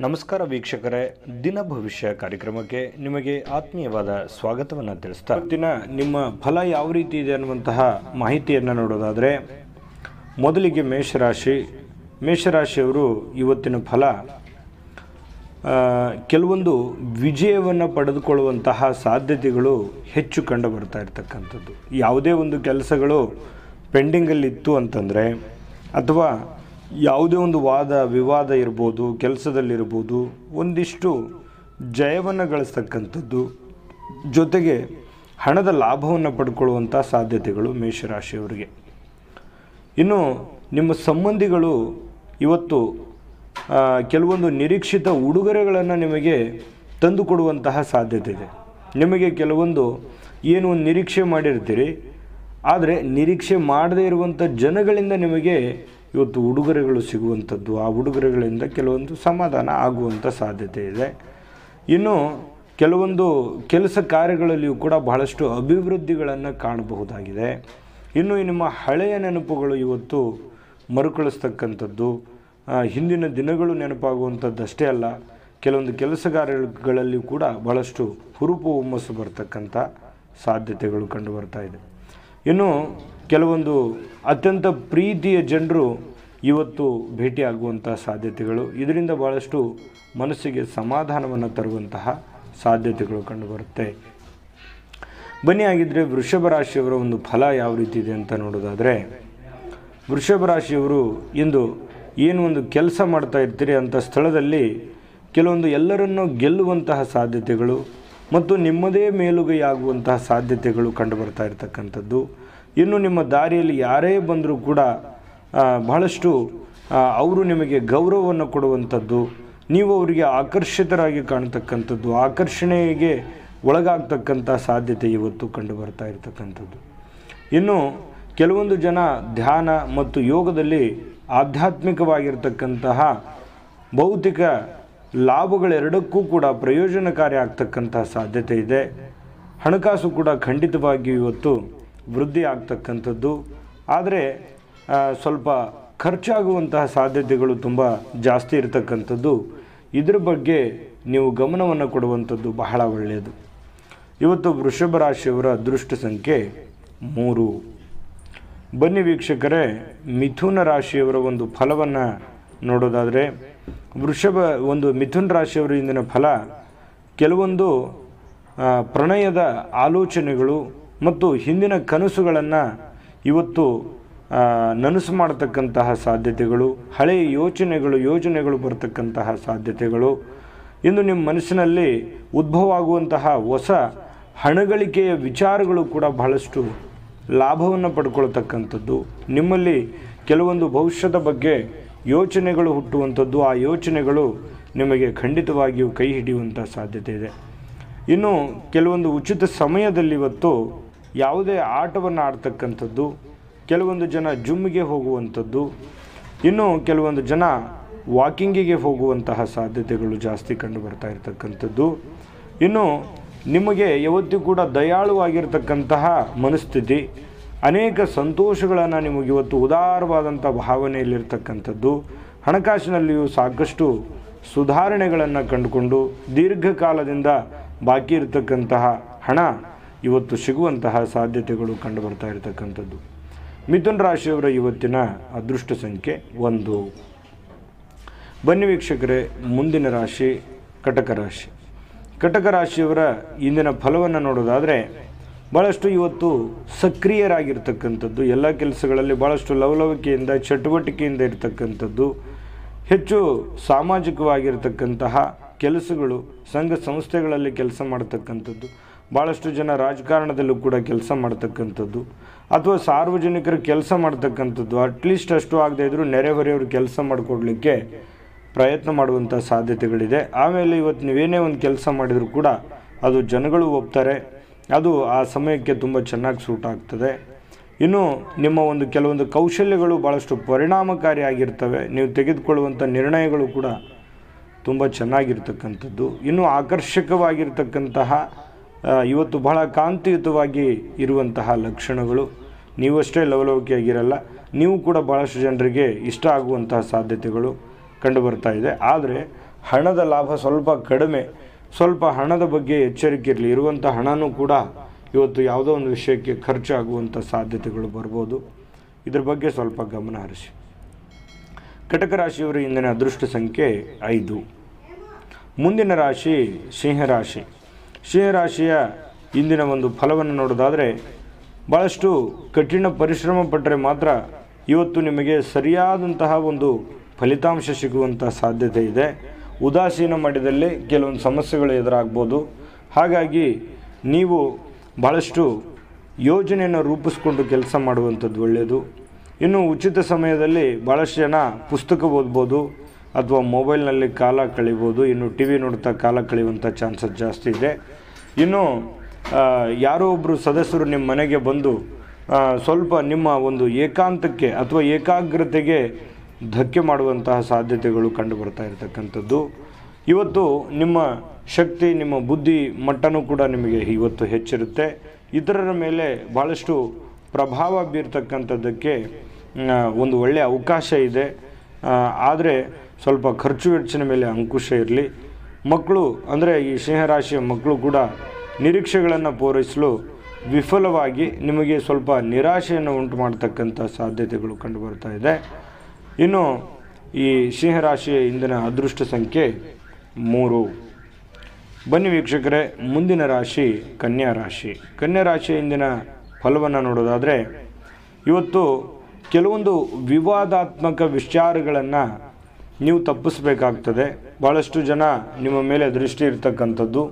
ನಮಸ್ಕಾರ ವೀಕ್ಷಕರೇ ದಿನ ಭವಿಷ್ಯ ಕಾರ್ಯಕ್ರಮಕ್ಕೆ ನಿಮಗೆ ಆತ್ಮೀಯವಾದ ಸ್ವಾಗತವನ್ನು ತಿಳಿಸ್ತಾ ಇವತ್ತಿನ ನಿಮ್ಮ ಫಲ ಯಾವ ರೀತಿ ಇದೆ ಅನ್ನುವಂತಹ ಮಾಹಿತಿಯನ್ನು ನೋಡೋದಾದರೆ ಮೊದಲಿಗೆ ಮೇಷರಾಶಿ ಮೇಷರಾಶಿಯವರು ಇವತ್ತಿನ ಫಲ ಆ, ಕೆಲವೊಂದು ವಿಜಯವನ್ನು ಪಡೆದುಕೊಳ್ಳುವಂತಹ ಸಾಧ್ಯತೆಗಳು ಹೆಚ್ಚು ಕಂಡು ಬರ್ತಾ ಇರತಕ್ಕಂಥದ್ದು ಯಾವುದೇ ಒಂದು ಕೆಲಸಗಳು ಪೆಂಡಿಂಗಲ್ಲಿತ್ತು ಅಂತಂದರೆ ಅಥವಾ ಯಾವುದೇ ಒಂದು ವಾದ ವಿವಾದ ಇರ್ಬೋದು ಕೆಲಸದಲ್ಲಿರ್ಬೋದು ಒಂದಿಷ್ಟು ಜಯವನ್ನು ಗಳಿಸ್ತಕ್ಕಂಥದ್ದು ಜೊತೆಗೆ ಹಣದ ಲಾಭವನ್ನು ಪಡ್ಕೊಳ್ಳುವಂಥ ಸಾಧ್ಯತೆಗಳು ಮೇಷರಾಶಿಯವರಿಗೆ ಇನ್ನು ನಿಮ್ಮ ಸಂಬಂಧಿಗಳು ಇವತ್ತು ಆ, ಕೆಲವೊಂದು ನಿರೀಕ್ಷಿತ ಉಡುಗೊರೆಗಳನ್ನು ನಿಮಗೆ ತಂದುಕೊಡುವಂತಹ ಸಾಧ್ಯತೆ ಇದೆ ನಿಮಗೆ ಕೆಲವೊಂದು ಏನು ಒಂದು ನಿರೀಕ್ಷೆ ಮಾಡಿರ್ತೀರಿ ಆದರೆ ನಿರೀಕ್ಷೆ ಮಾಡದೇ ಇರುವಂಥ ಜನಗಳಿಂದ ನಿಮಗೆ ಇವತ್ತು ಉಡುಗೊರೆಗಳು ಸಿಗುವಂಥದ್ದು ಆ ಉಡುಗೊರೆಗಳಿಂದ ಕೆಲವೊಂದು ಸಮಾಧಾನ ಆಗುವಂಥ ಸಾಧ್ಯತೆ ಇದೆ ಇನ್ನು ಕೆಲವೊಂದು ಕೆಲಸ ಕಾರ್ಯಗಳಲ್ಲಿಯೂ ಕೂಡ ಬಹಳಷ್ಟು ಅಭಿವೃದ್ಧಿಗಳನ್ನು ಕಾಣಬಹುದಾಗಿದೆ ಇನ್ನು ಈ ನಿಮ್ಮ ಹಳೆಯ ನೆನಪುಗಳು ಇವತ್ತು ಮರುಕಳಿಸ್ತಕ್ಕಂಥದ್ದು ಆ, ಹಿಂದಿನ ದಿನಗಳು ನೆನಪಾಗುವಂಥದ್ದು ಅಷ್ಟೇ ಅಲ್ಲ ಕೆಲವೊಂದು ಕೆಲಸ ಕಾರ್ಯಗಳಲ್ಲಿ ಕೂಡ ಬಹಳಷ್ಟು ಹುರುಪು ಹುಮ್ಮಸ್ಸು ಬರ್ತಕ್ಕಂಥ ಸಾಧ್ಯತೆಗಳು ಕಂಡು ಬರ್ತಾ ಇದೆ ಇನ್ನು ಕೆಲವೊಂದು ಅತ್ಯಂತ ಪ್ರೀತಿಯ ಜನರು ಇವತ್ತು ಭೇಟಿಯಾಗುವಂಥ ಸಾಧ್ಯತೆಗಳು ಇದರಿಂದ ಭಾಳಷ್ಟು ಮನಸ್ಸಿಗೆ ಸಮಾಧಾನವನ್ನು ತರುವಂತಹ ಸಾಧ್ಯತೆಗಳು ಕಂಡುಬರುತ್ತೆ ಬನ್ನಿ ಆಗಿದ್ದರೆ ವೃಷಭ ರಾಶಿಯವರ ಒಂದು ಫಲ ಯಾವ ರೀತಿ ಇದೆ ಅಂತ ನೋಡೋದಾದರೆ ವೃಷಭ ರಾಶಿಯವರು ಇಂದು ಏನು ಒಂದು ಕೆಲಸ ಮಾಡ್ತಾ ಇರ್ತೀರಿ ಅಂಥ ಸ್ಥಳದಲ್ಲಿ ಕೆಲವೊಂದು ಎಲ್ಲರನ್ನೂ ಗೆಲ್ಲುವಂತಹ ಸಾಧ್ಯತೆಗಳು ಮತ್ತು ನಿಮ್ಮದೇ ಮೇಲುಗೈಯಾಗುವಂತಹ ಸಾಧ್ಯತೆಗಳು ಕಂಡುಬರ್ತಾ ಇರತಕ್ಕಂಥದ್ದು ಇನ್ನು ನಿಮ್ಮ ದಾರಿಯಲ್ಲಿ ಯಾರೇ ಬಂದರೂ ಕೂಡ ಆ, ಬಹಳಷ್ಟು ಆ, ಅವರು ನಿಮಗೆ ಗೌರವವನ್ನು ಕೊಡುವಂಥದ್ದು ನೀವು ಅವರಿಗೆ ಆಕರ್ಷಿತರಾಗಿ ಕಾಣತಕ್ಕಂಥದ್ದು ಆಕರ್ಷಣೆಗೆ ಒಳಗಾಗ್ತಕ್ಕಂಥ ಸಾಧ್ಯತೆ ಇವತ್ತು ಕಂಡು ಬರ್ತಾ ಇರತಕ್ಕಂಥದ್ದು ಇನ್ನು ಕೆಲವೊಂದು ಜನ ಧ್ಯಾನ ಮತ್ತು ಯೋಗದಲ್ಲಿ ಆಧ್ಯಾತ್ಮಿಕವಾಗಿರ್ತಕ್ಕಂತಹ ಭೌತಿಕ ಲಾಭಗಳೆರಡಕ್ಕೂ ಕೂಡ ಪ್ರಯೋಜನಕಾರಿ ಆಗ್ತಕ್ಕಂತಹ ಸಾಧ್ಯತೆ ಇದೆ ಹಣಕಾಸು ಕೂಡ ಖಂಡಿತವಾಗಿಯೂ ಇವತ್ತು ವೃದ್ಧಿ ಆಗ್ತಕ್ಕಂಥದ್ದು ಆದರೆ ಆ, ಸ್ವಲ್ಪ ಖರ್ಚಾಗುವಂತಹ ಸಾಧ್ಯತೆಗಳು ತುಂಬ ಜಾಸ್ತಿ ಇರತಕ್ಕಂಥದ್ದು ಇದ್ರ ಬಗ್ಗೆ ನೀವು ಗಮನವನ್ನು ಕೊಡುವಂಥದ್ದು ಬಹಳ ಒಳ್ಳೆಯದು ಇವತ್ತು ವೃಷಭ ರಾಶಿಯವರ ಅದೃಷ್ಟ ಸಂಖ್ಯೆ ಮೂರು ಬನ್ನಿ ವೀಕ್ಷಕರೇ ಮಿಥುನ ರಾಶಿಯವರ ಒಂದು ಫಲವನ್ನು ನೋಡೋದಾದರೆ ವೃಷಭ ಒಂದು ಮಿಥುನ ರಾಶಿಯವರ ಇಂದಿನ ಫಲ ಕೆಲವೊಂದು ಆ, ಪ್ರಣಯದ ಆಲೋಚನೆಗಳು ಮತ್ತು ಹಿಂದಿನ ಕನಸುಗಳನ್ನು ಇವತ್ತು ಆ, ನನಸು ಮಾಡತಕ್ಕಂತಹ ಸಾಧ್ಯತೆಗಳು ಹಳೆಯ ಯೋಚನೆಗಳು ಯೋಜನೆಗಳು ಬರ್ತಕ್ಕಂತಹ ಸಾಧ್ಯತೆಗಳು ಇಂದು ನಿಮ್ಮ ಮನಸ್ಸಿನಲ್ಲಿ ಉದ್ಭವ ಆಗುವಂತಹ ಹೊಸ ಹಣಗಳಿಕೆಯ ವಿಚಾರಗಳು ಕೂಡ ಬಹಳಷ್ಟು ಲಾಭವನ್ನು ಪಡ್ಕೊಳ್ತಕ್ಕಂಥದ್ದು ನಿಮ್ಮಲ್ಲಿ ಕೆಲವೊಂದು ಭವಿಷ್ಯದ ಬಗ್ಗೆ ಯೋಚನೆಗಳು ಹುಟ್ಟುವಂಥದ್ದು ಆ ಯೋಚನೆಗಳು ನಿಮಗೆ ಖಂಡಿತವಾಗಿಯೂ ಕೈ ಹಿಡಿಯುವಂಥ ಸಾಧ್ಯತೆ ಇದೆ ಇನ್ನು ಕೆಲವೊಂದು ಉಚಿತ ಸಮಯದಲ್ಲಿ ಇವತ್ತು ಯಾವುದೇ ಆಟವನ್ನು ಆಡ್ತಕ್ಕಂಥದ್ದು ಕೆಲವೊಂದು ಜನ ಜಿಮ್ಗೆ ಹೋಗುವಂಥದ್ದು ಇನ್ನು ಕೆಲವೊಂದು ಜನ ವಾಕಿಂಗಿಗೆ ಹೋಗುವಂತಹ ಸಾಧ್ಯತೆಗಳು ಜಾಸ್ತಿ ಕಂಡು ಬರ್ತಾ ಇರತಕ್ಕಂಥದ್ದು ಇನ್ನು ನಿಮಗೆ ಯಾವತ್ತೂ ಕೂಡ ದಯಾಳುವಾಗಿರ್ತಕ್ಕಂತಹ ಮನಸ್ಥಿತಿ ಅನೇಕ ಸಂತೋಷಗಳನ್ನು ನಿಮಗೆ ಇವತ್ತು ಉದಾರವಾದಂಥ ಭಾವನೆಯಲ್ಲಿರ್ತಕ್ಕಂಥದ್ದು ಹಣಕಾಸಿನಲ್ಲಿಯೂ ಸಾಕಷ್ಟು ಸುಧಾರಣೆಗಳನ್ನು ಕಂಡುಕೊಂಡು ದೀರ್ಘಕಾಲದಿಂದ ಬಾಕಿ ಇರತಕ್ಕಂತಹ ಹಣ ಇವತ್ತು ಸಿಗುವಂತಹ ಸಾಧ್ಯತೆಗಳು ಕಂಡು ಬರ್ತಾ ಇರತಕ್ಕಂಥದ್ದು ಮಿಥುನ್ ರಾಶಿಯವರ ಇವತ್ತಿನ ಅದೃಷ್ಟ ಸಂಖ್ಯೆ ಒಂದು ಬನ್ನಿ ವೀಕ್ಷಕರೇ ಮುಂದಿನ ರಾಶಿ ಕಟಕ ರಾಶಿ ಕಟಕ ರಾಶಿಯವರ ಇಂದಿನ ಫಲವನ್ನು ನೋಡೋದಾದರೆ ಭಾಳಷ್ಟು ಇವತ್ತು ಸಕ್ರಿಯರಾಗಿರ್ತಕ್ಕಂಥದ್ದು ಎಲ್ಲ ಕೆಲಸಗಳಲ್ಲಿ ಭಾಳಷ್ಟು ಲವಲವಿಕೆಯಿಂದ ಚಟುವಟಿಕೆಯಿಂದ ಇರತಕ್ಕಂಥದ್ದು ಹೆಚ್ಚು ಸಾಮಾಜಿಕವಾಗಿರ್ತಕ್ಕಂತಹ ಕೆಲಸಗಳು ಸಂಘ ಸಂಸ್ಥೆಗಳಲ್ಲಿ ಕೆಲಸ ಮಾಡ್ತಕ್ಕಂಥದ್ದು ಭಾಳಷ್ಟು ಜನ ರಾಜಕಾರಣದಲ್ಲೂ ಕೂಡ ಕೆಲಸ ಮಾಡ್ತಕ್ಕಂಥದ್ದು ಅಥವಾ ಸಾರ್ವಜನಿಕರು ಕೆಲಸ ಮಾಡ್ತಕ್ಕಂಥದ್ದು ಅಟ್ಲೀಸ್ಟ್ ಅಷ್ಟು ಆಗದೇ ಇದ್ದರೂ ನೆರೆಹೊರೆಯವರು ಕೆಲಸ ಮಾಡಿಕೊಡ್ಲಿಕ್ಕೆ ಪ್ರಯತ್ನ ಮಾಡುವಂಥ ಸಾಧ್ಯತೆಗಳಿದೆ ಆಮೇಲೆ ಇವತ್ತು ನೀವೇನೇ ಒಂದು ಕೆಲಸ ಮಾಡಿದರೂ ಕೂಡ ಅದು ಜನಗಳು ಒಪ್ತಾರೆ ಅದು ಆ ಸಮಯಕ್ಕೆ ತುಂಬ ಚೆನ್ನಾಗಿ ಸೂಟ್ ಆಗ್ತದೆ ಇನ್ನು ನಿಮ್ಮ ಒಂದು ಕೆಲವೊಂದು ಕೌಶಲ್ಯಗಳು ಭಾಳಷ್ಟು ಪರಿಣಾಮಕಾರಿಯಾಗಿರ್ತವೆ ನೀವು ತೆಗೆದುಕೊಳ್ಳುವಂಥ ನಿರ್ಣಯಗಳು ಕೂಡ ತುಂಬ ಚೆನ್ನಾಗಿರ್ತಕ್ಕಂಥದ್ದು ಇನ್ನು ಆಕರ್ಷಕವಾಗಿರ್ತಕ್ಕಂತಹ ಆ, ಇವತ್ತು ಬಹಳ ಕಾಂತಿಯುತವಾಗಿ ಇರುವಂತಹ ಲಕ್ಷಣಗಳು ನೀವಷ್ಟೇ ಲವಲವಿಕೆಯಾಗಿರಲ್ಲ ನೀವು ಕೂಡ ಭಾಳಷ್ಟು ಜನರಿಗೆ ಇಷ್ಟ ಆಗುವಂತಹ ಸಾಧ್ಯತೆಗಳು ಕಂಡುಬರ್ತಾ ಇದೆ ಆದರೆ ಹಣದ ಲಾಭ ಸ್ವಲ್ಪ ಕಡಿಮೆ ಸ್ವಲ್ಪ ಹಣದ ಬಗ್ಗೆ ಎಚ್ಚರಿಕೆ ಇರಲಿ ಇರುವಂಥ ಹಣನೂ ಕೂಡ ಇವತ್ತು ಯಾವುದೋ ಒಂದು ವಿಷಯಕ್ಕೆ ಖರ್ಚಾಗುವಂಥ ಸಾಧ್ಯತೆಗಳು ಬರ್ಬೋದು ಇದ್ರ ಬಗ್ಗೆ ಸ್ವಲ್ಪ ಗಮನ ಹರಿಸಿ ಕಟಕ ರಾಶಿಯವರ ಇಂದಿನ ಅದೃಷ್ಟ ಸಂಖ್ಯೆ ಐದು ಮುಂದಿನ ರಾಶಿ ಸಿಂಹರಾಶಿ ಸಿಂಹರಾಶಿಯ ಇಂದಿನ ಒಂದು ಫಲವನ್ನು ನೋಡೋದಾದರೆ ಭಾಳಷ್ಟು ಕಠಿಣ ಪರಿಶ್ರಮ ಪಟ್ಟರೆ ಮಾತ್ರ ಇವತ್ತು ನಿಮಗೆ ಸರಿಯಾದಂತಹ ಒಂದು ಫಲಿತಾಂಶ ಸಿಗುವಂಥ ಸಾಧ್ಯತೆ ಇದೆ ಉದಾಸೀನ ಮಾಡಿದಲ್ಲಿ ಕೆಲವೊಂದು ಸಮಸ್ಯೆಗಳು ಎದುರಾಗ್ಬೋದು ಹಾಗಾಗಿ ನೀವು ಭಾಳಷ್ಟು ಯೋಜನೆಯನ್ನು ರೂಪಿಸ್ಕೊಂಡು ಕೆಲಸ ಮಾಡುವಂಥದ್ದು ಒಳ್ಳೆಯದು ಇನ್ನು ಉಚಿತ ಸಮಯದಲ್ಲಿ ಭಾಳಷ್ಟು ಜನ ಪುಸ್ತಕ ಓದ್ಬೋದು ಅಥವಾ ಮೊಬೈಲ್ನಲ್ಲಿ ಕಾಲ ಕಳಿಬೋದು ಇನ್ನು ಟಿ ವಿ ನೋಡ್ತಾ ಕಾಲ ಕಳೆಯುವಂಥ ಚಾನ್ಸಸ್ ಜಾಸ್ತಿ ಇದೆ ಇನ್ನು ಆ, ಯಾರೋ ಒಬ್ಬರು ಸದಸ್ಯರು ನಿಮ್ಮ ಮನೆಗೆ ಬಂದು ಆ, ಸ್ವಲ್ಪ ನಿಮ್ಮ ಒಂದು ಏಕಾಂತಕ್ಕೆ ಅಥವಾ ಏಕಾಗ್ರತೆಗೆ ಧಕ್ಕೆ ಮಾಡುವಂತಹ ಸಾಧ್ಯತೆಗಳು ಕಂಡು ಬರ್ತಾ ಇರತಕ್ಕಂಥದ್ದು ಇವತ್ತು ನಿಮ್ಮ ಶಕ್ತಿ ನಿಮ್ಮ ಬುದ್ಧಿ ಮಟ್ಟನೂ ಕೂಡ ನಿಮಗೆ ಇವತ್ತು ಹೆಚ್ಚಿರುತ್ತೆ ಇತರರ ಮೇಲೆ ಭಾಳಷ್ಟು ಪ್ರಭಾವ ಬೀರ್ತಕ್ಕಂಥದ್ದಕ್ಕೆ ಆ, ಒಂದು ಒಳ್ಳೆಯ ಅವಕಾಶ ಇದೆ ಆದರೆ ಸ್ವಲ್ಪ ಖರ್ಚು ವೆಚ್ಚಿನ ಮೇಲೆ ಅಂಕುಶ ಇರಲಿ ಮಕ್ಕಳು ಅಂದರೆ ಈ ಸಿಂಹರಾಶಿಯ ಮಕ್ಕಳು ಕೂಡ ನಿರೀಕ್ಷೆಗಳನ್ನು ಪೂರೈಸಲು ವಿಫಲವಾಗಿ ನಿಮಗೆ ಸ್ವಲ್ಪ ನಿರಾಶೆಯನ್ನು ಉಂಟು ಮಾಡ್ತಕ್ಕಂಥ ಸಾಧ್ಯತೆಗಳು ಕಂಡುಬರ್ತಾ ಇದೆ ಇನ್ನು ಈ ಸಿಂಹರಾಶಿಯ ಇಂದಿನ ಅದೃಷ್ಟ ಸಂಖ್ಯೆ ಮೂರು ಬನ್ನಿ ವೀಕ್ಷಕರೇ ಮುಂದಿನ ರಾಶಿ ಕನ್ಯಾ ರಾಶಿ ಕನ್ಯಾ ರಾಶಿಯ ಇಂದಿನ ಫಲವನ್ನು ನೋಡೋದಾದರೆ ಇವತ್ತು ಕೆಲವೊಂದು ವಿವಾದಾತ್ಮಕ ವಿಚಾರಗಳನ್ನು ನೀವು ತಪ್ಪಿಸಬೇಕಾಗ್ತದೆ ಭಾಳಷ್ಟು ಜನ ನಿಮ್ಮ ಮೇಲೆ ದೃಷ್ಟಿ ಇರ್ತಕ್ಕಂಥದ್ದು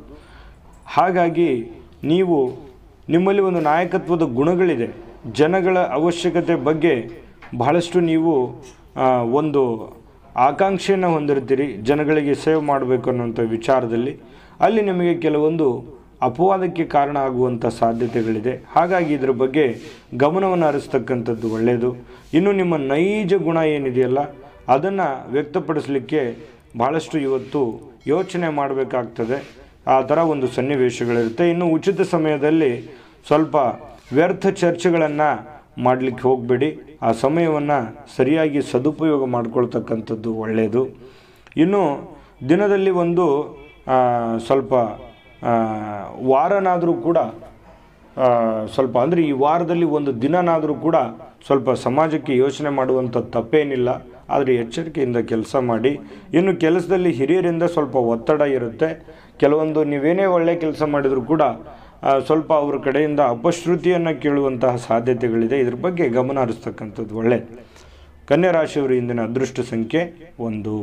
ಹಾಗಾಗಿ ನೀವು ನಿಮ್ಮಲ್ಲಿ ಒಂದು ನಾಯಕತ್ವದ ಗುಣಗಳಿದೆ ಜನಗಳ ಅವಶ್ಯಕತೆ ಬಗ್ಗೆ ಬಹಳಷ್ಟು ನೀವು ಆ, ಒಂದು ಆಕಾಂಕ್ಷೆಯನ್ನು ಹೊಂದಿರ್ತೀರಿ ಜನಗಳಿಗೆ ಸೇವ್ ಮಾಡಬೇಕು ಅನ್ನುವಂಥ ವಿಚಾರದಲ್ಲಿ ಅಲ್ಲಿ ನಿಮಗೆ ಕೆಲವೊಂದು ಅಪವಾದಕ್ಕೆ ಕಾರಣ ಆಗುವಂಥ ಸಾಧ್ಯತೆಗಳಿದೆ ಹಾಗಾಗಿ ಇದ್ರ ಬಗ್ಗೆ ಗಮನವನ್ನು ಹರಿಸ್ತಕ್ಕಂಥದ್ದು ಒಳ್ಳೆಯದು ಇನ್ನು ನಿಮ್ಮ ನೈಜ ಗುಣ ಏನಿದೆಯಲ್ಲ ಅದನ್ನು ವ್ಯಕ್ತಪಡಿಸಲಿಕ್ಕೆ ಭಾಳಷ್ಟು ಇವತ್ತು ಯೋಚನೆ ಮಾಡಬೇಕಾಗ್ತದೆ ಆ ಥರ ಒಂದು ಸನ್ನಿವೇಶಗಳಿರುತ್ತೆ ಇನ್ನು ಉಚಿತ ಸಮಯದಲ್ಲಿ ಸ್ವಲ್ಪ ವ್ಯರ್ಥ ಚರ್ಚೆಗಳನ್ನು ಮಾಡಲಿಕ್ಕೆ ಹೋಗಬೇಡಿ ಆ ಸಮಯವನ್ನು ಸರಿಯಾಗಿ ಸದುಪಯೋಗ ಮಾಡ್ಕೊಳ್ತಕ್ಕಂಥದ್ದು ಒಳ್ಳೆಯದು ಇನ್ನು ದಿನದಲ್ಲಿ ಒಂದು ಆ, ಸ್ವಲ್ಪ ಆ, ವಾರನಾದರೂ ಕೂಡ ಆ, ಸ್ವಲ್ಪ ಅಂದರೆ ಈ ವಾರದಲ್ಲಿ ಒಂದು ದಿನನಾದರೂ ಕೂಡ ಸ್ವಲ್ಪ ಸಮಾಜಕ್ಕೆ ಯೋಚನೆ ಮಾಡುವಂಥ ತಪ್ಪೇನಿಲ್ಲ ಆದರೆ ಎಚ್ಚರಿಕೆಯಿಂದ ಕೆಲಸ ಮಾಡಿ ಇನ್ನು ಕೆಲಸದಲ್ಲಿ ಹಿರಿಯರಿಂದ ಸ್ವಲ್ಪ ಒತ್ತಡ ಇರುತ್ತೆ ಕೆಲವೊಂದು ನೀವೇನೇ ಒಳ್ಳೆಯ ಕೆಲಸ ಮಾಡಿದರೂ ಕೂಡ ಆ, ಸ್ವಲ್ಪ ಅವ್ರ ಕಡೆಯಿಂದ ಅಪಶ್ರುತಿಯನ್ನು ಕೇಳುವಂತಹ ಸಾಧ್ಯತೆಗಳಿದೆ ಇದ್ರ ಬಗ್ಗೆ ಗಮನ ಹರಿಸ್ತಕ್ಕಂಥದ್ದು ಒಳ್ಳೆಯದು ಕನ್ಯಾ ರಾಶಿಯವರು ಇಂದಿನ ಅದೃಷ್ಟ ಸಂಖ್ಯೆ ಒಂದು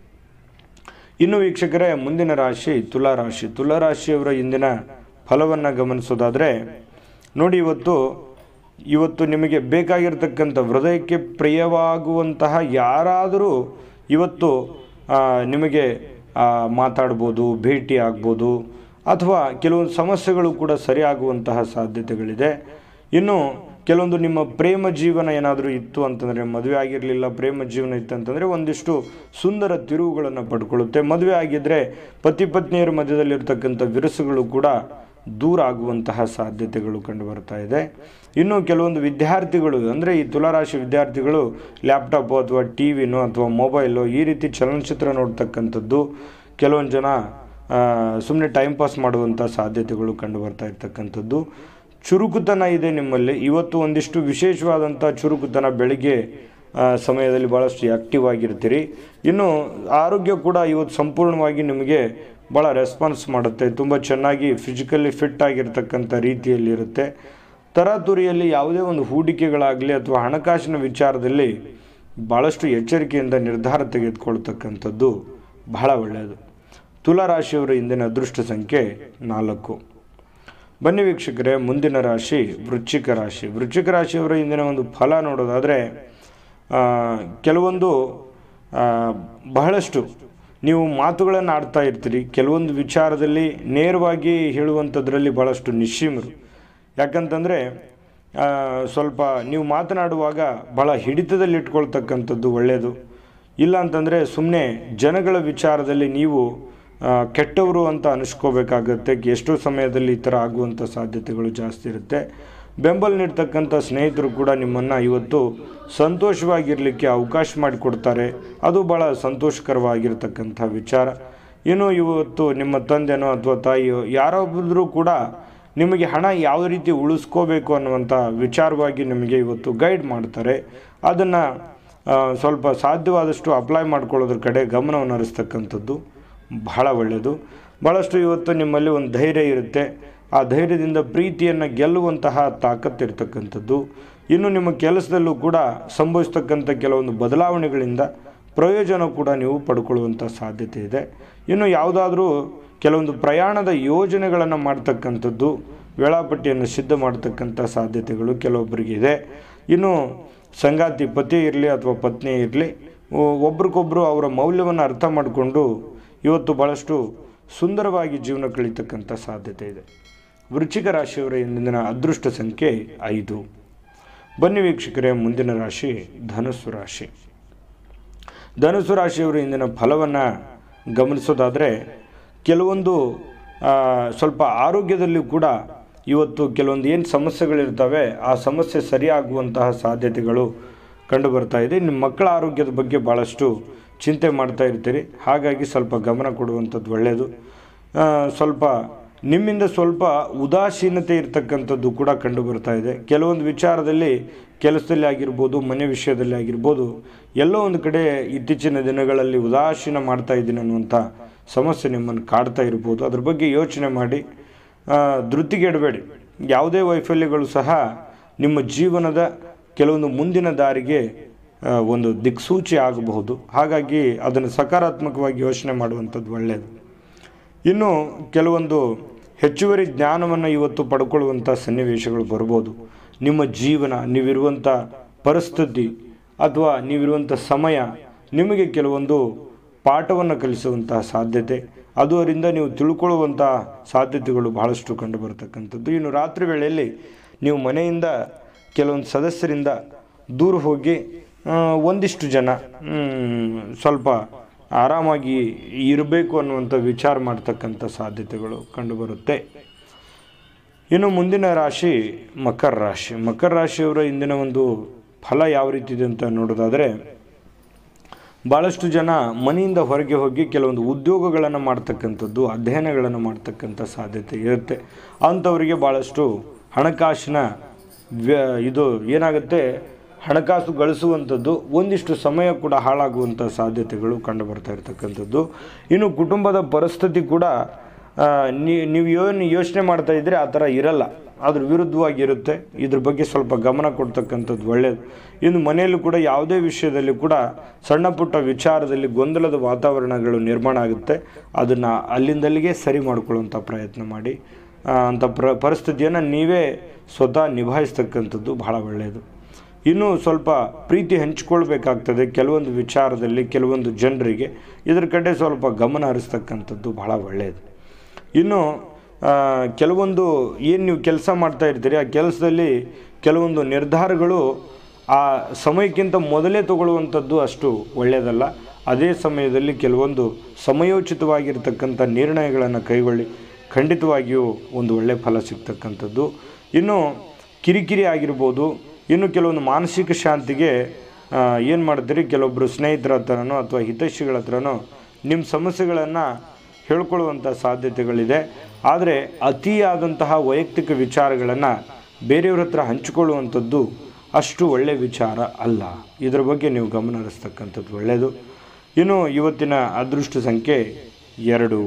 ಇನ್ನು ವೀಕ್ಷಕರೇ ಮುಂದಿನ ರಾಶಿ ತುಲಾ ರಾಶಿ ತುಲಾ ರಾಶಿಯವರ ಇಂದಿನ ಫಲವನ್ನು ಗಮನಿಸೋದಾದರೆ ನೋಡಿ ಇವತ್ತು ಇವತ್ತು ನಿಮಗೆ ಬೇಕಾಗಿರ್ತಕ್ಕಂಥ ಹೃದಯಕ್ಕೆ ಪ್ರಿಯವಾಗುವಂತಹ ಯಾರಾದರೂ ಇವತ್ತು ಆ, ನಿಮಗೆ ಆ, ಮಾತಾಡ್ಬೋದು ಭೇಟಿ ಆಗ್ಬೋದು ಅಥವಾ ಕೆಲವೊಂದು ಸಮಸ್ಯೆಗಳು ಕೂಡ ಸರಿಯಾಗುವಂತಹ ಸಾಧ್ಯತೆಗಳಿದೆ ಇನ್ನು ಕೆಲವೊಂದು ನಿಮ್ಮ ಪ್ರೇಮ ಜೀವನ ಏನಾದರೂ ಇತ್ತು ಅಂತಂದರೆ ಮದುವೆ ಆಗಿರಲಿಲ್ಲ ಪ್ರೇಮ ಜೀವನ ಇತ್ತು ಅಂತಂದರೆ ಒಂದಿಷ್ಟು ಸುಂದರ ತಿರುವುಗಳನ್ನು ಪಡ್ಕೊಳ್ಳುತ್ತೆ ಮದುವೆ ಆಗಿದ್ದರೆ ಪತಿ ಪತ್ನಿಯರ ಮಧ್ಯದಲ್ಲಿರ್ತಕ್ಕಂಥ ವಿರಸುಗಳು ಕೂಡ ದೂರ ಆಗುವಂತಹ ಸಾಧ್ಯತೆಗಳು ಕಂಡು ಬರ್ತಾ ಇದೆ ಇನ್ನು ಕೆಲವೊಂದು ವಿದ್ಯಾರ್ಥಿಗಳು ಅಂದರೆ ಈ ತುಲಾರಾಶಿ ವಿದ್ಯಾರ್ಥಿಗಳು ಲ್ಯಾಪ್ಟಾಪು ಅಥವಾ ಟಿ ವಿನೋ ಅಥವಾ ಮೊಬೈಲು ಈ ರೀತಿ ಚಲನಚಿತ್ರ ನೋಡ್ತಕ್ಕಂಥದ್ದು ಕೆಲವೊಂದು ಜನ ಸುಮ್ಮನೆ ಟೈಮ್ ಪಾಸ್ ಮಾಡುವಂಥ ಸಾಧ್ಯತೆಗಳು ಕಂಡು ಬರ್ತಾ ಇರ್ತಕ್ಕಂಥದ್ದು ಚುರುಕುತನ ಇದೆ ನಿಮ್ಮಲ್ಲಿ ಇವತ್ತು ಒಂದಿಷ್ಟು ವಿಶೇಷವಾದಂಥ ಚುರುಕುತನ ಬೆಳಿಗ್ಗೆ ಆ, ಸಮಯದಲ್ಲಿ ಭಾಳಷ್ಟು ಆ್ಯಕ್ಟಿವ್ ಆಗಿರ್ತೀರಿ ಇನ್ನು ಆರೋಗ್ಯ ಕೂಡ ಇವತ್ತು ಸಂಪೂರ್ಣವಾಗಿ ನಿಮಗೆ ಭಾಳ ರೆಸ್ಪಾನ್ಸ್ ಮಾಡುತ್ತೆ ತುಂಬ ಚೆನ್ನಾಗಿ ಫಿಸಿಕಲಿ ಫಿಟ್ ಆಗಿರ್ತಕ್ಕಂಥ ರೀತಿಯಲ್ಲಿ ಇರುತ್ತೆ ತರಾತುರಿಯಲ್ಲಿ ಯಾವುದೇ ಒಂದು ಹೂಡಿಕೆಗಳಾಗಲಿ ಅಥವಾ ಹಣಕಾಸಿನ ವಿಚಾರದಲ್ಲಿ ಭಾಳಷ್ಟು ಎಚ್ಚರಿಕೆಯಿಂದ ನಿರ್ಧಾರ ತೆಗೆದುಕೊಳ್ತಕ್ಕಂಥದ್ದು ಬಹಳ ಒಳ್ಳೆಯದು ತುಲಾ ರಾಶಿಯವರ ಇಂದಿನ ಅದೃಷ್ಟ ಸಂಖ್ಯೆ ನಾಲ್ಕು ಬನ್ನಿ ವೀಕ್ಷಕರೇ ಮುಂದಿನ ರಾಶಿ ವೃಶ್ಚಿಕ ರಾಶಿ ವೃಶ್ಚಿಕ ರಾಶಿಯವರ ಇಂದಿನ ಒಂದು ಫಲ ನೋಡೋದಾದರೆ ಆ, ಕೆಲವೊಂದು ಆ, ಬಹಳಷ್ಟು ನೀವು ಮಾತುಗಳನ್ನು ಆಡ್ತಾ ಇರ್ತೀರಿ ಕೆಲವೊಂದು ವಿಚಾರದಲ್ಲಿ ನೇರವಾಗಿ ಹೇಳುವಂಥದ್ರಲ್ಲಿ ಭಾಳಷ್ಟು ನಿಶ್ಚಿಮರು ಯಾಕಂತಂದರೆ ಆ, ಸ್ವಲ್ಪ ನೀವು ಮಾತನಾಡುವಾಗ ಭಾಳ ಹಿಡಿತದಲ್ಲಿ ಇಟ್ಕೊಳ್ತಕ್ಕಂಥದ್ದು ಒಳ್ಳೆಯದು ಇಲ್ಲ ಅಂತಂದರೆ ಸುಮ್ಮನೆ ಜನಗಳ ವಿಚಾರದಲ್ಲಿ ನೀವು ಆ, ಕೆಟ್ಟವರು ಅಂತ ಅನಿಸ್ಕೋಬೇಕಾಗತ್ತೆ ಎಷ್ಟೋ ಸಮಯದಲ್ಲಿ ಈ ಥರ ಆಗುವಂಥ ಸಾಧ್ಯತೆಗಳು ಜಾಸ್ತಿ ಇರುತ್ತೆ ಬೆಂಬಲ ನೀಡ್ತಕ್ಕಂಥ ಸ್ನೇಹಿತರು ಕೂಡ ನಿಮ್ಮನ್ನು ಇವತ್ತು ಸಂತೋಷವಾಗಿರಲಿಕ್ಕೆ ಅವಕಾಶ ಮಾಡಿಕೊಡ್ತಾರೆ ಅದು ಭಾಳ ಸಂತೋಷಕರವಾಗಿರ್ತಕ್ಕಂಥ ವಿಚಾರ ಇನ್ನು ಇವತ್ತು ನಿಮ್ಮ ತಂದೆನೋ ಅಥವಾ ತಾಯಿಯೋ ಯಾರೊಬ್ಬರು ಕೂಡ ನಿಮಗೆ ಹಣ ಯಾವ ರೀತಿ ಉಳಿಸ್ಕೋಬೇಕು ಅನ್ನುವಂಥ ವಿಚಾರವಾಗಿ ನಿಮಗೆ ಇವತ್ತು ಗೈಡ್ ಮಾಡ್ತಾರೆ ಅದನ್ನು ಸ್ವಲ್ಪ ಸಾಧ್ಯವಾದಷ್ಟು ಅಪ್ಲೈ ಮಾಡ್ಕೊಳ್ಳೋದ್ರ ಕಡೆ ಗಮನವನ್ನು ಹರಿಸ್ತಕ್ಕಂಥದ್ದು ಬಹಳ ಒಳ್ಳೆಯದು ಭಾಳಷ್ಟು ಇವತ್ತು ನಿಮ್ಮಲ್ಲಿ ಒಂದು ಧೈರ್ಯ ಇರುತ್ತೆ ಆ ಧೈರ್ಯದಿಂದ ಪ್ರೀತಿಯನ್ನು ಗೆಲ್ಲುವಂತಹ ತಾಕತ್ತಿರ್ತಕ್ಕಂಥದ್ದು ಇನ್ನು ನಿಮ್ಮ ಕೆಲಸದಲ್ಲೂ ಕೂಡ ಸಂಭವಿಸ್ತಕ್ಕಂಥ ಕೆಲವೊಂದು ಬದಲಾವಣೆಗಳಿಂದ ಪ್ರಯೋಜನ ಕೂಡ ನೀವು ಪಡ್ಕೊಳ್ಳುವಂಥ ಸಾಧ್ಯತೆ ಇದೆ ಇನ್ನು ಯಾವುದಾದ್ರೂ ಕೆಲವೊಂದು ಪ್ರಯಾಣದ ಯೋಜನೆಗಳನ್ನು ಮಾಡ್ತಕ್ಕಂಥದ್ದು ವೇಳಾಪಟ್ಟಿಯನ್ನು ಸಿದ್ಧ ಮಾಡ್ತಕ್ಕಂಥ ಸಾಧ್ಯತೆಗಳು ಕೆಲವೊಬ್ಬರಿಗೆ ಇದೆ ಇನ್ನು ಸಂಗಾತಿ ಪತಿ ಇರಲಿ ಅಥವಾ ಪತ್ನಿ ಇರಲಿ ಒಬ್ರಿಗೊಬ್ಬರು ಅವರ ಮೌಲ್ಯವನ್ನು ಅರ್ಥ ಮಾಡಿಕೊಂಡು ಇವತ್ತು ಭಾಳಷ್ಟು ಸುಂದರವಾಗಿ ಜೀವನ ಕಳೀತಕ್ಕಂಥ ಸಾಧ್ಯತೆ ಇದೆ ವೃಶ್ಚಿಕ ರಾಶಿಯವರ ಇಂದಿನ ಅದೃಷ್ಟ ಸಂಖ್ಯೆ ಐದು ಬನ್ನಿ ವೀಕ್ಷಕರೇ ಮುಂದಿನ ರಾಶಿ ಧನುಸ್ಸು ರಾಶಿ ಧನುಸ್ಸು ರಾಶಿಯವರು ಇಂದಿನ ಫಲವನ್ನು ಗಮನಿಸೋದಾದರೆ ಕೆಲವೊಂದು ಆ, ಸ್ವಲ್ಪ ಆರೋಗ್ಯದಲ್ಲಿ ಕೂಡ ಇವತ್ತು ಕೆಲವೊಂದು ಏನು ಸಮಸ್ಯೆಗಳಿರ್ತವೆ ಆ ಸಮಸ್ಯೆ ಸರಿಯಾಗುವಂತಹ ಸಾಧ್ಯತೆಗಳು ಕಂಡು ಬರ್ತಾ ಇದೆ ನಿಮ್ಮ ಮಕ್ಕಳ ಆರೋಗ್ಯದ ಬಗ್ಗೆ ಭಾಳಷ್ಟು ಚಿಂತೆ ಮಾಡ್ತಾ ಇರ್ತೀರಿ ಹಾಗಾಗಿ ಸ್ವಲ್ಪ ಗಮನ ಕೊಡುವಂಥದ್ದು ಒಳ್ಳೆಯದು ಆ, ಸ್ವಲ್ಪ ನಿಮ್ಮಿಂದ ಸ್ವಲ್ಪ ಉದಾಸೀನತೆ ಇರತಕ್ಕಂಥದ್ದು ಕೂಡ ಕಂಡು ಬರ್ತಾ ಇದೆ ಕೆಲವೊಂದು ವಿಚಾರದಲ್ಲಿ ಕೆಲಸದಲ್ಲಿ ಆಗಿರ್ಬೋದು ಮನೆ ವಿಷಯದಲ್ಲಿ ಆಗಿರ್ಬೋದು ಎಲ್ಲೋ ಒಂದು ಕಡೆ ಇತ್ತೀಚಿನ ದಿನಗಳಲ್ಲಿ ಉದಾಸೀನ ಮಾಡ್ತಾ ಇದ್ದೀನಿ ಅನ್ನುವಂಥ ಸಮಸ್ಯೆ ನಿಮ್ಮನ್ನು ಕಾಡ್ತಾ ಇರ್ಬೋದು ಅದ್ರ ಬಗ್ಗೆ ಯೋಚನೆ ಮಾಡಿ ಆ, ಧೃತಿಗೆಡಬೇಡಿ ಯಾವುದೇ ವೈಫಲ್ಯಗಳು ಸಹ ನಿಮ್ಮ ಜೀವನದ ಕೆಲವೊಂದು ಮುಂದಿನ ದಾರಿಗೆ ಆ, ಒಂದು ದಿಕ್ಸೂಚಿ ಆಗಬಹುದು ಹಾಗಾಗಿ ಅದನ್ನು ಸಕಾರಾತ್ಮಕವಾಗಿ ಯೋಚನೆ ಮಾಡುವಂಥದ್ದು ಒಳ್ಳೆಯದು ಇನ್ನು ಕೆಲವೊಂದು ಹೆಚ್ಚುವರಿ ಜ್ಞಾನವನ್ನು ಇವತ್ತು ಪಡ್ಕೊಳ್ಳುವಂಥ ಸನ್ನಿವೇಶಗಳು ಬರ್ಬೋದು ನಿಮ್ಮ ಜೀವನ ನೀವಿರುವಂಥ ಪರಿಸ್ಥಿತಿ ಅಥವಾ ನೀವಿರುವಂಥ ಸಮಯ ನಿಮಗೆ ಕೆಲವೊಂದು ಪಾಠವನ್ನು ಕಲಿಸುವಂತಹ ಸಾಧ್ಯತೆ ಅದರಿಂದ ನೀವು ತಿಳ್ಕೊಳ್ಳುವಂಥ ಸಾಧ್ಯತೆಗಳು ಬಹಳಷ್ಟು ಕಂಡು ಬರತಕ್ಕಂಥದ್ದು ಇನ್ನು ರಾತ್ರಿ ವೇಳೆಯಲ್ಲಿ ನೀವು ಮನೆಯಿಂದ ಕೆಲವೊಂದು ಸದಸ್ಯರಿಂದ ದೂರ ಹೋಗಿ ಆ, ಒಂದಿಷ್ಟು ಜನ ಮ್, ಸ್ವಲ್ಪ ಆರಾಮಾಗಿ ಇರಬೇಕು ಅನ್ನುವಂಥ ವಿಚಾರ ಮಾಡ್ತಕ್ಕಂಥ ಸಾಧ್ಯತೆಗಳು ಕಂಡುಬರುತ್ತೆ ಇನ್ನು ಮುಂದಿನ ರಾಶಿ ಮಕರ ರಾಶಿ ಮಕರ ರಾಶಿಯವರ ಇಂದಿನ ಒಂದು ಫಲ ಯಾವ ರೀತಿ ಇದೆ ಅಂತ ನೋಡೋದಾದರೆ ಭಾಳಷ್ಟು ಜನ ಮನೆಯಿಂದ ಹೊರಗೆ ಹೋಗಿ ಕೆಲವೊಂದು ಉದ್ಯೋಗಗಳನ್ನು ಮಾಡ್ತಕ್ಕಂಥದ್ದು ಅಧ್ಯಯನಗಳನ್ನು ಮಾಡ್ತಕ್ಕಂಥ ಸಾಧ್ಯತೆ ಇರುತ್ತೆ ಅಂಥವರಿಗೆ ಭಾಳಷ್ಟು ಹಣಕಾಸಿನ ವ್ಯ ಇದು ಏನಾಗುತ್ತೆ ಹಣಕಾಸು ಗಳಿಸುವಂಥದ್ದು ಒಂದಿಷ್ಟು ಸಮಯ ಕೂಡ ಹಾಳಾಗುವಂಥ ಸಾಧ್ಯತೆಗಳು ಕಂಡು ಬರ್ತಾ ಇರತಕ್ಕಂಥದ್ದು ಇನ್ನು ಕುಟುಂಬದ ಪರಿಸ್ಥಿತಿ ಕೂಡ ಆ, ನೀ- ನೀವು ಏನು ಯೋಚನೆ ಮಾಡ್ತಾ ಇದ್ರೆ ಆ ಥರ ಇರಲ್ಲ ಅದ್ರ ವಿರುದ್ಧವಾಗಿರುತ್ತೆ ಇದ್ರ ಬಗ್ಗೆ ಸ್ವಲ್ಪ ಗಮನ ಕೊಡ್ತಕ್ಕಂಥದ್ದು ಒಳ್ಳೆಯದು ಇನ್ನು ಮನೆಯಲ್ಲೂ ಕೂಡ ಯಾವುದೇ ವಿಷಯದಲ್ಲಿ ಕೂಡ ಸಣ್ಣ ಪುಟ್ಟ ವಿಚಾರದಲ್ಲಿ ಗೊಂದಲದ ವಾತಾವರಣಗಳು ನಿರ್ಮಾಣ ಆಗುತ್ತೆ ಅದನ್ನು ಅಲ್ಲಿಂದಲ್ಲಿಗೆ ಸರಿ ಮಾಡ್ಕೊಳ್ಳುವಂಥ ಪ್ರಯತ್ನ ಮಾಡಿ ಆ, ಅಂಥ ಪ್ರ ಪರಿಸ್ಥಿತಿಯನ್ನು ನೀವೇ ಸ್ವತಃ ನಿಭಾಯಿಸ್ತಕ್ಕಂಥದ್ದು ಬಹಳ ಒಳ್ಳೆಯದು ಇನ್ನೂ ಸ್ವಲ್ಪ ಪ್ರೀತಿ ಹಂಚಿಕೊಳ್ಬೇಕಾಗ್ತದೆ ಕೆಲವೊಂದು ವಿಚಾರದಲ್ಲಿ ಕೆಲವೊಂದು ಜನರಿಗೆ ಇದ್ರ ಕಡೆ ಸ್ವಲ್ಪ ಗಮನ ಹರಿಸ್ತಕ್ಕಂಥದ್ದು ಬಹಳ ಒಳ್ಳೆಯದು ಇನ್ನು ಆ, ಕೆಲವೊಂದು ಏನು ನೀವು ಕೆಲಸ ಮಾಡ್ತಾ ಇರ್ತೀರಿ ಆ ಕೆಲಸದಲ್ಲಿ ಕೆಲವೊಂದು ನಿರ್ಧಾರಗಳು ಆ ಸಮಯಕ್ಕಿಂತ ಮೊದಲೇ ತಗೊಳ್ಳುವಂಥದ್ದು ಅಷ್ಟು ಒಳ್ಳೆಯದಲ್ಲ ಅದೇ ಸಮಯದಲ್ಲಿ ಕೆಲವೊಂದು ಸಮಯೋಚಿತವಾಗಿರ್ತಕ್ಕಂಥ ನಿರ್ಣಯಗಳನ್ನು ಕೈಗೊಳ್ಳಿ ಖಂಡಿತವಾಗಿಯೂ ಒಂದು ಒಳ್ಳೆಯ ಫಲ ಸಿಗ್ತಕ್ಕಂಥದ್ದು ಇನ್ನು ಕಿರಿಕಿರಿ ಆಗಿರ್ಬೋದು ಇನ್ನು ಕೆಲವೊಂದು ಮಾನಸಿಕ ಶಾಂತಿಗೆ ಏನು ಮಾಡ್ತೀರಿ ಕೆಲವೊಬ್ಬರು ಸ್ನೇಹಿತರ ಹತ್ರನೋ ಅಥವಾ ಹಿತೈಷಿಗಳ ಹತ್ರನೋ ನಿಮ್ಮ ಸಮಸ್ಯೆಗಳನ್ನು ಹೇಳ್ಕೊಳ್ಳುವಂಥ ಸಾಧ್ಯತೆಗಳಿದೆ ಆದರೆ ಅತಿಯಾದಂತಹ ವೈಯಕ್ತಿಕ ವಿಚಾರಗಳನ್ನು ಬೇರೆಯವ್ರ ಹತ್ರ ಹಂಚಿಕೊಳ್ಳುವಂಥದ್ದು ಅಷ್ಟು ಒಳ್ಳೆಯ ವಿಚಾರ ಅಲ್ಲ ಇದರ ಬಗ್ಗೆ ನೀವು ಗಮನ ಹರಿಸ್ತಕ್ಕಂಥದ್ದು ಒಳ್ಳೆಯದು ಇನ್ನು ಇವತ್ತಿನ ಅದೃಷ್ಟ ಸಂಖ್ಯೆ ಎರಡು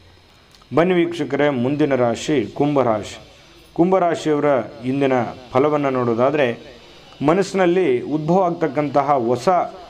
ಬನ್ನಿ ವೀಕ್ಷಕರೇ ಮುಂದಿನ ರಾಶಿ ಕುಂಭರಾಶಿ ಕುಂಭರಾಶಿಯವರ ಇಂದಿನ ಫಲವನ್ನು ನೋಡೋದಾದರೆ ಮನಸ್ಸಿನಲ್ಲಿ ಉದ್ಭವ ಆಗ್ತಕ್ಕಂತಹ ಹೊಸ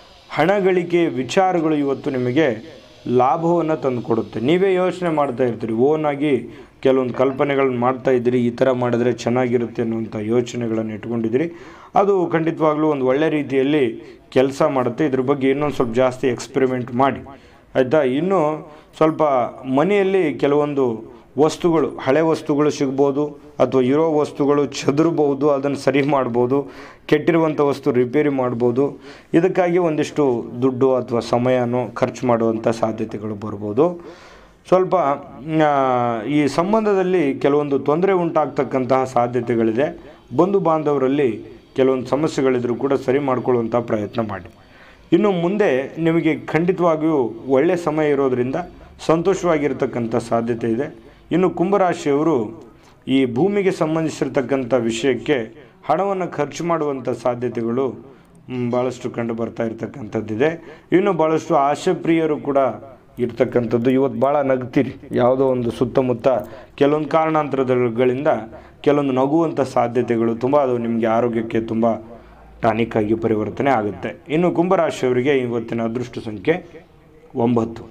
ಹಣಗಳಿಕೆ ವಿಚಾರಗಳು ಇವತ್ತು ನಿಮಗೆ ಲಾಭವನ್ನು ತಂದುಕೊಡುತ್ತೆ ನೀವೇ ಯೋಚನೆ ಮಾಡ್ತಾ ಇರ್ತೀರಿ ಓನಾಗಿ ಕೆಲವೊಂದು ಕಲ್ಪನೆಗಳನ್ನ ಮಾಡ್ತಾ ಇದ್ದೀರಿ ಈ ಥರ ಮಾಡಿದ್ರೆ ಚೆನ್ನಾಗಿರುತ್ತೆ ಅನ್ನುವಂಥ ಯೋಚನೆಗಳನ್ನು ಇಟ್ಕೊಂಡಿದ್ದೀರಿ ಅದು ಖಂಡಿತವಾಗ್ಲೂ ಒಂದು ಒಳ್ಳೆ ರೀತಿಯಲ್ಲಿ ಕೆಲಸ ಮಾಡುತ್ತೆ ಇದ್ರ ಬಗ್ಗೆ ಇನ್ನೊಂದು ಸ್ವಲ್ಪ ಜಾಸ್ತಿ ಎಕ್ಸ್ಪೆರಿಮೆಂಟ್ ಮಾಡಿ ಆಯಿತಾ ಇನ್ನು ಸ್ವಲ್ಪ ಮನೆಯಲ್ಲಿ ಕೆಲವೊಂದು ವಸ್ತುಗಳು ಹಳೆ ವಸ್ತುಗಳು ಸಿಗ್ಬೋದು ಅಥವಾ ಇರೋ ವಸ್ತುಗಳು ಚದುರಬಹುದು ಅದನ್ನು ಸರಿ ಮಾಡ್ಬೋದು ಕೆಟ್ಟಿರುವಂಥ ವಸ್ತು ರಿಪೇರಿ ಮಾಡ್ಬೋದು ಇದಕ್ಕಾಗಿ ಒಂದಿಷ್ಟು ದುಡ್ಡು ಅಥವಾ ಸಮಯನೋ ಖರ್ಚು ಮಾಡುವಂಥ ಸಾಧ್ಯತೆಗಳು ಬರ್ಬೋದು ಸ್ವಲ್ಪ ಆ, ಈ ಸಂಬಂಧದಲ್ಲಿ ಕೆಲವೊಂದು ತೊಂದರೆ ಉಂಟಾಗ್ತಕ್ಕಂತಹ ಸಾಧ್ಯತೆಗಳಿದೆ ಬಂಧು ಬಾಂಧವರಲ್ಲಿ ಕೆಲವೊಂದು ಸಮಸ್ಯೆಗಳಿದ್ರೂ ಕೂಡ ಸರಿ ಮಾಡ್ಕೊಳ್ಳುವಂಥ ಪ್ರಯತ್ನ ಮಾಡಿ ಇನ್ನು ಮುಂದೆ ನಿಮಗೆ ಖಂಡಿತವಾಗಿಯೂ ಒಳ್ಳೆಯ ಸಮಯ ಇರೋದರಿಂದ ಸಂತೋಷವಾಗಿರ್ತಕ್ಕಂಥ ಸಾಧ್ಯತೆ ಇದೆ ಇನ್ನು ಕುಂಭರಾಶಿಯವರು ಈ ಭೂಮಿಗೆ ಸಂಬಂಧಿಸಿರ್ತಕ್ಕಂಥ ವಿಷಯಕ್ಕೆ ಹಣವನ್ನು ಖರ್ಚು ಮಾಡುವಂಥ ಸಾಧ್ಯತೆಗಳು ಮ್, ಭಾಳಷ್ಟು ಕಂಡು ಬರ್ತಾ ಇರ್ತಕ್ಕಂಥದ್ದಿದೆ ಇನ್ನು ಭಾಳಷ್ಟು ಆಶೆಪ್ರಿಯರು ಕೂಡ ಇರ್ತಕ್ಕಂಥದ್ದು ಇವತ್ತು ಭಾಳ ನಗ್ತೀರಿ ಯಾವುದೋ ಒಂದು ಸುತ್ತಮುತ್ತ ಕೆಲವೊಂದು ಕಾರಣಾಂತರಗಳಿಂದ ಕೆಲವೊಂದು ನಗುವಂಥ ಸಾಧ್ಯತೆಗಳು ತುಂಬ ಅದು ನಿಮಗೆ ಆರೋಗ್ಯಕ್ಕೆ ತುಂಬ ಟಾನಿಕ್ ಆಗಿ ಪರಿವರ್ತನೆ ಆಗುತ್ತೆ ಇನ್ನು ಕುಂಭರಾಶಿಯವರಿಗೆ ಇವತ್ತಿನ ಅದೃಷ್ಟ ಸಂಖ್ಯೆ ಒಂಬತ್ತು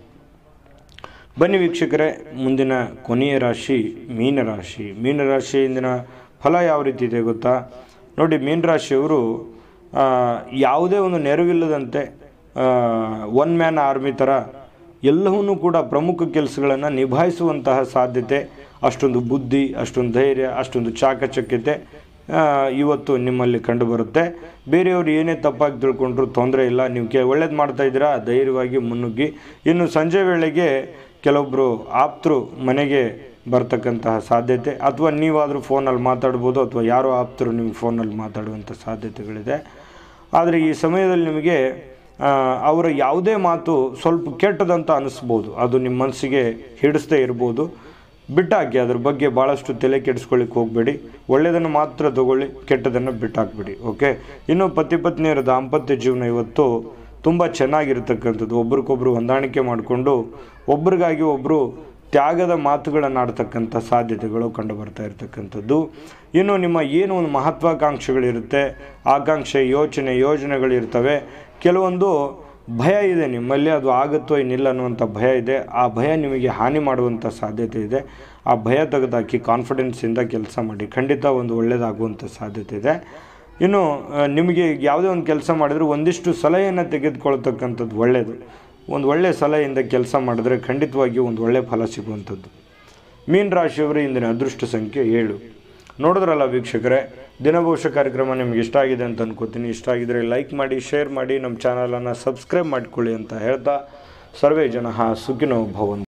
ಬನ್ನಿ ವೀಕ್ಷಕರೇ ಮುಂದಿನ ಕೊನೆಯ ರಾಶಿ ಮೀನರಾಶಿ ಮೀನರಾಶಿ ಇಂದಿನ ಫಲ ಯಾವ ರೀತಿ ಇದೆ ಗೊತ್ತಾ ನೋಡಿ ಮೀನರಾಶಿಯವರು ಆ, ಯಾವುದೇ ಒಂದು ನೆರವಿಲ್ಲದಂತೆ ಒನ್ ಮ್ಯಾನ್ ಆರ್ಮಿ ಥರ ಎಲ್ಲವನ್ನೂ ಕೂಡ ಪ್ರಮುಖ ಕೆಲಸಗಳನ್ನು ನಿಭಾಯಿಸುವಂತಹ ಸಾಧ್ಯತೆ ಅಷ್ಟೊಂದು ಬುದ್ಧಿ ಅಷ್ಟೊಂದು ಧೈರ್ಯ ಅಷ್ಟೊಂದು ಚಾಕಚಕ್ಯತೆ ಆ, ಇವತ್ತು ನಿಮ್ಮಲ್ಲಿ ಕಂಡುಬರುತ್ತೆ ಬೇರೆಯವರು ಏನೇ ತಪ್ಪಾಗಿ ತಿಳ್ಕೊಂಡ್ರು ತೊಂದರೆ ಇಲ್ಲ ನೀವು ಕೆ ಒಳ್ಳೇದು ಮಾಡ್ತಾ ಇದ್ದೀರಾ ಧೈರ್ಯವಾಗಿ ಮುನ್ನುಗ್ಗಿ ಇನ್ನು ಸಂಜೆ ವೇಳೆಗೆ ಕೆಲವೊಬ್ಬರು ಆಪ್ತರು ಮನೆಗೆ ಬರ್ತಕ್ಕಂತಹ ಸಾಧ್ಯತೆ ಅಥವಾ ನೀವಾದರೂ ಫೋನಲ್ಲಿ ಮಾತಾಡ್ಬೋದು ಅಥವಾ ಯಾರೋ ಆಪ್ತರು ನಿಮ್ಮ ಫೋನಲ್ಲಿ ಮಾತಾಡುವಂಥ ಸಾಧ್ಯತೆಗಳಿದೆ ಆದರೆ ಈ ಸಮಯದಲ್ಲಿ ನಿಮಗೆ ಆ, ಅವರ ಯಾವುದೇ ಮಾತು ಸ್ವಲ್ಪ ಕೆಟ್ಟದಂತ ಅನಿಸ್ಬೋದು ಅದು ನಿಮ್ಮ ಮನಸ್ಸಿಗೆ ಹಿಡಿಸ್ದೇ ಇರ್ಬೋದು ಬಿಟ್ಟಾಕಿ ಅದ್ರ ಬಗ್ಗೆ ಭಾಳಷ್ಟು ತಲೆ ಕೆಡಿಸ್ಕೊಳ್ಳಿಕ್ಕೆ ಹೋಗಬೇಡಿ ಒಳ್ಳೆಯದನ್ನು ಮಾತ್ರ ತಗೊಳ್ಳಿ ಕೆಟ್ಟದನ್ನು ಬಿಟ್ಟಾಕ್ಬಿಡಿ ಓಕೆ ಇನ್ನು ಪತಿ ಪತ್ನಿಯರ ದಾಂಪತ್ಯ ಜೀವನ ಇವತ್ತು ತುಂಬ ಚೆನ್ನಾಗಿರ್ತಕ್ಕಂಥದ್ದು ಒಬ್ರಿಗೊಬ್ರು ಹೊಂದಾಣಿಕೆ ಮಾಡಿಕೊಂಡು ಒಬ್ರಿಗಾಗಿ ಒಬ್ಬರು ತ್ಯಾಗದ ಮಾತುಗಳನ್ನು ಆಡ್ತಕ್ಕಂಥ ಸಾಧ್ಯತೆಗಳು ಕಂಡು ಬರ್ತಾ ಇರತಕ್ಕಂಥದ್ದು ಇನ್ನು ನಿಮ್ಮ ಏನು ಒಂದು ಮಹತ್ವಾಕಾಂಕ್ಷೆಗಳಿರುತ್ತೆ ಆಕಾಂಕ್ಷೆ ಯೋಚನೆ ಯೋಜನೆಗಳಿರ್ತವೆ ಕೆಲವೊಂದು ಭಯ ಇದೆ ನಿಮ್ಮಲ್ಲಿ ಅದು ಆಗುತ್ತೋ ಏನಿಲ್ಲ ಅನ್ನುವಂಥ ಭಯ ಇದೆ ಆ ಭಯ ನಿಮಗೆ ಹಾನಿ ಮಾಡುವಂಥ ಸಾಧ್ಯತೆ ಇದೆ ಆ ಭಯ ತೆಗೆದಾಕಿ ಕಾನ್ಫಿಡೆನ್ಸಿಂದ ಕೆಲಸ ಮಾಡಿ ಖಂಡಿತ ಒಂದು ಒಳ್ಳೆಯದಾಗುವಂಥ ಸಾಧ್ಯತೆ ಇದೆ ಇನ್ನು ಆ, ನಿಮಗೆ ಯಾವುದೇ ಒಂದು ಕೆಲಸ ಮಾಡಿದರೂ ಒಂದಿಷ್ಟು ಸಲಹೆಯನ್ನು ತೆಗೆದುಕೊಳ್ತಕ್ಕಂಥದ್ದು ಒಳ್ಳೆಯದು ಒಂದು ಒಳ್ಳೆಯ ಸಲಹೆಯಿಂದ ಕೆಲಸ ಮಾಡಿದ್ರೆ ಖಂಡಿತವಾಗಿಯೂ ಒಂದು ಒಳ್ಳೆಯ ಫಲ ಸಿಗುವಂಥದ್ದು ಮೀನ ರಾಶಿಯವರು ಇಂದಿನ ಅದೃಷ್ಟ ಸಂಖ್ಯೆ ಏಳು ನೋಡಿದ್ರಲ್ಲ ವೀಕ್ಷಕರೇ ದಿನಭವಿಷ್ಯ ಕಾರ್ಯಕ್ರಮ ನಿಮ್ಗೆ ಇಷ್ಟ ಆಗಿದೆ ಅಂತ ಅನ್ಕೋತೀನಿ ಇಷ್ಟ ಆಗಿದ್ರೆ ಲೈಕ್ ಮಾಡಿ ಶೇರ್ ಮಾಡಿ ನಮ್ಮ ಚಾನಲನ್ನು ಸಬ್ಸ್ಕ್ರೈಬ್ ಮಾಡಿಕೊಳ್ಳಿ ಅಂತ ಹೇಳ್ತಾ ಸರ್ವೇ ಜನ ಸುಖಿನೋ ಭವಂತು